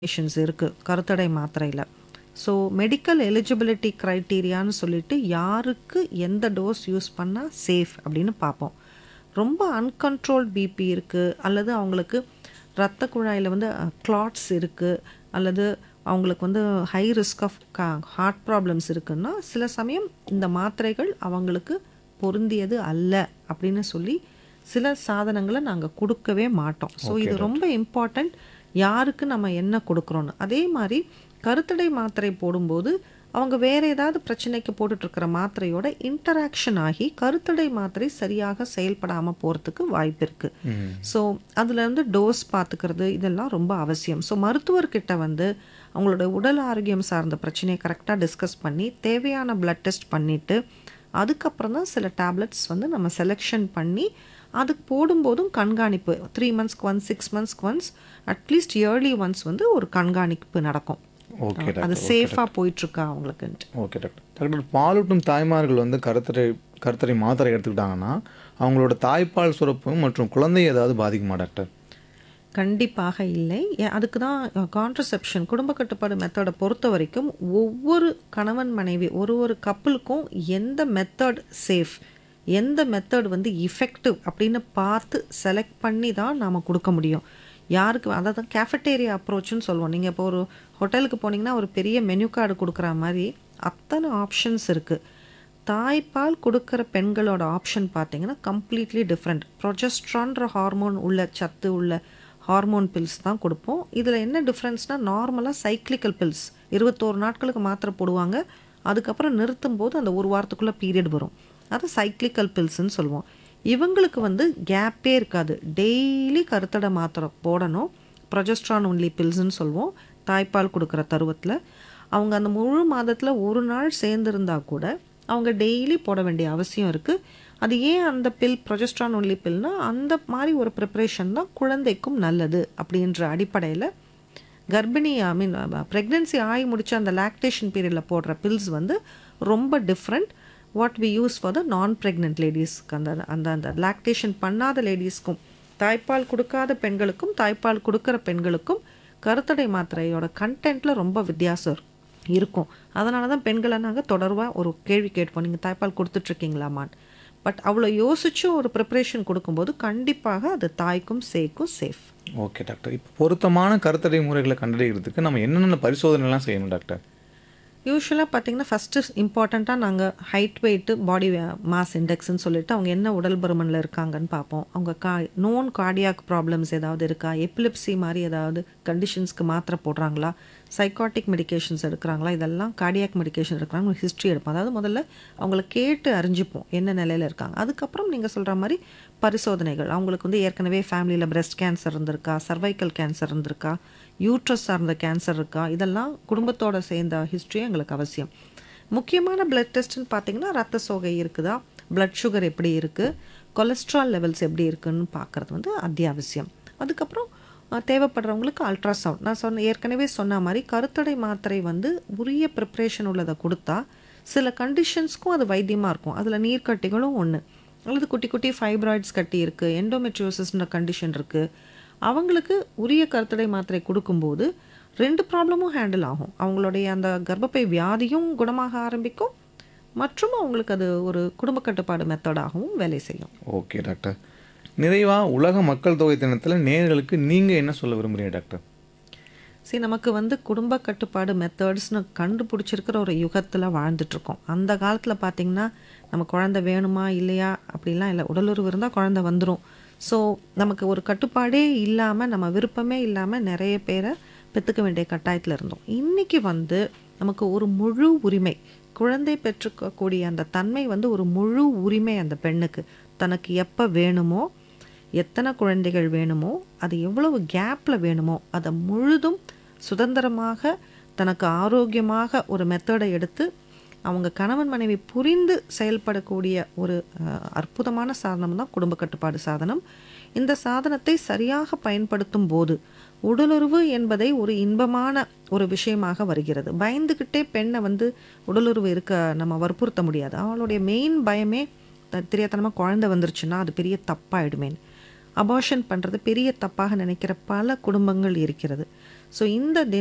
limitations இருக்குது கருத்தடை மாத்திரையில் ஸோ மெடிக்கல் எலிஜிபிலிட்டி க்ரைட்டீரியான்னு சொல்லிட்டு யாருக்கு எந்த டோஸ் யூஸ் பண்ணால் சேஃப் அப்படின்னு பார்ப்போம் ரொம்ப அன்கண்ட்ரோல்ட் பிபி இருக்குது அல்லது அவங்களுக்கு இரத்த குழாயில் வந்து கிளாட்ஸ் இருக்குது அல்லது அவங்களுக்கு வந்து high risk of heart problems இருக்குன்னா சில சமயம் இந்த மாத்திரைகள் அவங்களுக்கு பொருந்தியது அல்ல அப்படின்னு சொல்லி சில சாதனங்களை நாங்கள் கொடுக்கவே மாட்டோம் ஸோ இது ரொம்ப இம்பார்ட்டண்ட் யாருக்கு நம்ம என்ன கொடுக்குறோன்னு அதே மாதிரி கருத்தடை மாத்திரை போடும்போது அவங்க வேற ஏதாவது பிரச்சனைக்கு போட்டுட்ருக்கிற மாத்திரையோட இன்டராக்ஷன் ஆகி கருத்தடை மாத்திரை சரியாக செயல்படாமல் போகிறதுக்கு வாய்ப்பு இருக்குது ஸோ அதில் வந்து டோஸ் பார்த்துக்கிறது இதெல்லாம் ரொம்ப அவசியம் ஸோ மருத்துவர்கிட்ட வந்து அவங்களோட உடல் ஆரோக்கியம் சார்ந்த பிரச்சனையை கரெக்டாக டிஸ்கஸ் பண்ணி தேவையான பிளட் டெஸ்ட் பண்ணிவிட்டு அதுக்கப்புறம் தான் சில டேப்லெட்ஸ் வந்து நம்ம செலெக்ஷன் பண்ணி அதுக்கு போடும்போதும் கண்காணிப்பு த்ரீ மந்த்ஸ்க்கு ஒன்ஸ் சிக்ஸ் மந்த்ஸ்க்கு ஒன்ஸ் அட்லீஸ்ட் இயர்லி ஒன்ஸ் வந்து ஒரு கண்காணிப்பு நடக்கும் ஓகே அது டாக்டர் சேஃபாக போயிட்டுருக்கா அவங்களுக்குன்ட்டு ஓகே டாக்டர் டாக்டர் பாலூட்டும் தாய்மார்கள் வந்து கருத்தரை கருத்தரை மாத்திரை எடுத்துக்கிட்டாங்கன்னா அவங்களோட தாய்ப்பால் சுரப்பு மற்றும் குழந்தை ஏதாவது பாதிக்குமா டாக்டர் கண்டிப்பாக இல்லை ஏ- அதுக்கு தான் கான்ட்ரசெப்ஷன் குடும்ப கட்டுப்பாடு மெத்தடை பொறுத்த வரைக்கும் ஒவ்வொரு கணவன் மனைவி ஒரு ஒரு கப்பலுக்கும் எந்த மெத்தட் சேஃப் எந்த மெத்தட் வந்து இஃபெக்டிவ் அப்படின்னு பார்த்து செலக்ட் பண்ணி தான் நாம் கொடுக்க முடியும் யாருக்கு அதாவது கேஃபட்டேரியா அப்ரோச்னு சொல்லுவோம் நீங்கள் இப்போ ஒரு ஹோட்டலுக்கு போனீங்கன்னா ஒரு பெரிய மெனு கார்டு கொடுக்குற மாதிரி அத்தனை ஆப்ஷன்ஸ் இருக்குது தாய்ப்பால் கொடுக்குற பெண்களோட ஆப்ஷன் பார்த்தீங்கன்னா கம்ப்ளீட்லி டிஃப்ரெண்ட் ப்ரொஜெஸ்ட்ரான்ற ஹார்மோன் உள்ள சத்து உள்ள ஹார்மோன் பில்ஸ் தான் கொடுப்போம் இதில் என்ன டிஃப்ரென்ஸ்னால் நார்மலாக சைக்ளிக்கல் பில்ஸ் இருபத்தோரு நாட்களுக்கு மாத்திரை போடுவாங்க அதுக்கப்புறம் நிறுத்தும் போது அந்த ஒரு வாரத்துக்குள்ளே பீரியட் வரும் அது சைக்ளிக்கல் பில்ஸ்ன்னு சொல்லுவோம் இவங்களுக்கு வந்து கேப்பே இருக்காது டெய்லி கருத்தடை மாத்திரை போடணும் ப்ரொஜெஸ்ட்ரான் ஒன்லி பில்ஸ்ன்னு சொல்லுவோம் தாய்ப்பால் கொடுக்குற தருவத்தில் அவங்க அந்த முழு மாதத்தில் ஒரு நாள் சேர்ந்துருந்தா கூட அவங்க டெய்லி போட வேண்டிய அவசியம் இருக்குது அது ஏன் அந்த பில் ப்ரொஜெஸ்ட்ரான் ஒன்லி பில்னா அந்த மாதிரி ஒரு ப்ரிப்பரேஷன் தான் குழந்தைக்கும் நல்லது அப்படின்ற அடிப்படையில் கர்ப்பிணி ஐ மீன் ப்ரெக்னென்சி ஆகி முடிச்ச அந்த லாக்டேஷன் பீரியடில் போடுற பில்ஸ் வந்து ரொம்ப different what we use for the non pregnant லேடிஸ்க்கு அந்த அந்த அந்த லாக்டேஷன் பண்ணாத லேடிஸ்க்கும் தாய்ப்பால் கொடுக்காத பெண்களுக்கும் தாய்ப்பால் கொடுக்குற பெண்களுக்கும் கருத்தடை மாத்திரையோட கண்டென்ட்டில் ரொம்ப வித்தியாசம் இருக்கும் இருக்கும் அதனால தான் பெண்களை நாங்கள் தொடர்பாக ஒரு கேள்வி கேட்போம் நீங்கள் தாய்ப்பால் கொடுத்துட்ருக்கீங்களாமான்னு பட் அவ்வளோ யோசிச்சும் ஒரு ப்ரிப்பரேஷன் கொடுக்கும்போது கண்டிப்பாக அது தாய்க்கும் சேக்கும் சேஃப் ஓகே டாக்டர் இப்போ பொருத்தமான கருத்தடை முறைகளை கண்டறிகிறதுக்கு நம்ம என்னென்ன பரிசோதனைலாம் செய்யணும் டாக்டர் யூஸ்வலாக பார்த்தீங்கன்னா ஃபஸ்ட்டு இம்பார்ட்டண்ட்டாக நாங்கள் ஹைட் வெயிட்டு பாடி மாஸ் இண்டெக்ஸ்னு சொல்லிட்டு அவங்க என்ன உடல் பருமனில் இருக்காங்கன்னு பார்ப்போம் அவங்க கா நோன் கார்டியாக் ப்ராப்ளம்ஸ் ஏதாவது இருக்கா எபிலிப்சி மாதிரி ஏதாவது கண்டிஷன்ஸ்க்கு மாத்திரை போடுறாங்களா சைக்காட்டிக் மெடிகேஷன்ஸ் எடுக்கிறாங்களா இதெல்லாம் கார்டியாக் மெடிகேஷன் எடுக்கிறாங்க ஹிஸ்ட்ரி எடுப்போம் அதாவது முதல்ல அவங்கள கேட்டு அறிஞ்சுப்போம் என்ன நிலையில் இருக்காங்க அதுக்கப்புறம் நீங்கள் சொல்கிற மாதிரி பரிசோதனைகள் அவங்களுக்கு வந்து ஏற்கனவே ஃபேமிலியில் breast கேன்சர் இருந்திருக்கா சர்வைக்கல் கேன்சர் இருந்திருக்கா யூட்ரஸ் சார்ந்த கேன்சர் இருக்கா இதெல்லாம் குடும்பத்தோட சேர்ந்த ஹிஸ்ட்ரி எங்களுக்கு அவசியம் முக்கியமான பிளட் டெஸ்ட்னு பார்த்தீங்கன்னா ரத்த சோகை இருக்குதா blood சுகர் எப்படி இருக்குது கொலஸ்ட்ரால் லெவல்ஸ் எப்படி இருக்குன்னு பார்க்குறது வந்து அத்தியாவசியம் அதுக்கப்புறம் அஹ், தேவைப்படுறவங்களுக்கு அல்ட்ராசவுண்ட் நான் சொன்ன ஏற்கனவே சொன்ன மாதிரி கருத்தடை மாத்திரை வந்து உரிய ப்ரிப்ரேஷன் உள்ளதை கொடுத்தா சில கண்டிஷன்ஸ்க்கும் அது வைத்தியமாக இருக்கும் அதில் நீர்க்கட்டிகளும் ஒன்று அல்லது குட்டி குட்டி ஃபைப்ராய்ட்ஸ் கட்டி இருக்குது எண்டோமெட்ரியோசிஸ்ன்ற கண்டிஷன் இருக்குது அவங்களுக்கு உரிய கருத்தடை மாத்திரை கொடுக்கும்போது ரெண்டு ப்ராப்ளமும் ஹேண்டில் ஆகும் அவங்களுடைய அந்த கர்ப்பப்பை வியாதியும் குணமாக ஆரம்பிக்கும் மற்றும் அவங்களுக்கு அது ஒரு குடும்ப கட்டுப்பாடு மெத்தடாகவும் வேலை செய்யும் ஓகே டாக்டர் நிறைவாக உலக மக்கள் தொகை தினத்தில் நேயர்களுக்கு நீங்கள் என்ன சொல்ல விரும்புகிறீங்க டாக்டர் சரி நமக்கு வந்து குடும்ப கட்டுப்பாடு மெத்தட்ஸ்னு கண்டுபிடிச்சிருக்கிற ஒரு யுகத்தில் வாழ்ந்துட்டுருக்கோம் அந்த காலத்தில் பார்த்திங்கன்னா நம்ம குழந்தை வேணுமா இல்லையா அப்படிலாம் இல்லை உடலுறவு இருந்தால் குழந்தை வந்துடும் ஸோ நமக்கு ஒரு கட்டுப்பாடே இல்லாமல் நம்ம விருப்பமே இல்லாமல் நிறைய பேரை பெற்றுக்க வேண்டிய கட்டாயத்தில் இருந்தோம் இன்றைக்கி வந்து நமக்கு ஒரு முழு உரிமை குழந்தை பெற்றுக்கக்கூடிய அந்த தன்மை வந்து ஒரு முழு உரிமை அந்த பெண்ணுக்கு தனக்கு எப்போ வேணுமோ எத்தனை குழந்தைகள் வேணுமோ அது எவ்வளவு கேப்பில் வேணுமோ அதை முழுதும் சுதந்திரமாக தனக்கு ஆரோக்கியமாக ஒரு மெத்தடை எடுத்து அவங்க கணவன் மனைவி புரிந்து செயல்படக்கூடிய ஒரு அஹ், அற்புதமான சாதனம் தான் குடும்ப கட்டுப்பாடு சாதனம் இந்த சாதனத்தை சரியாக பயன்படுத்தும் போது உடலுறவு என்பதை ஒரு இன்பமான ஒரு விஷயமாக வருகிறது பயந்துக்கிட்டே பெண்ணை வந்து உடலுறவு இருக்க நம்ம வற்புறுத்த முடியாது அவளுடைய மெயின் பயமே த- தெரியாத்தனமா குழந்தை வந்துருச்சுன்னா அது பெரிய தப்பாயிடுமேன்னு அபார்ஷன் பண்ணுறது பெரிய தப்பாக நினைக்கிற பல குடும்பங்கள் இருக்கிறது ஸோ இந்த தின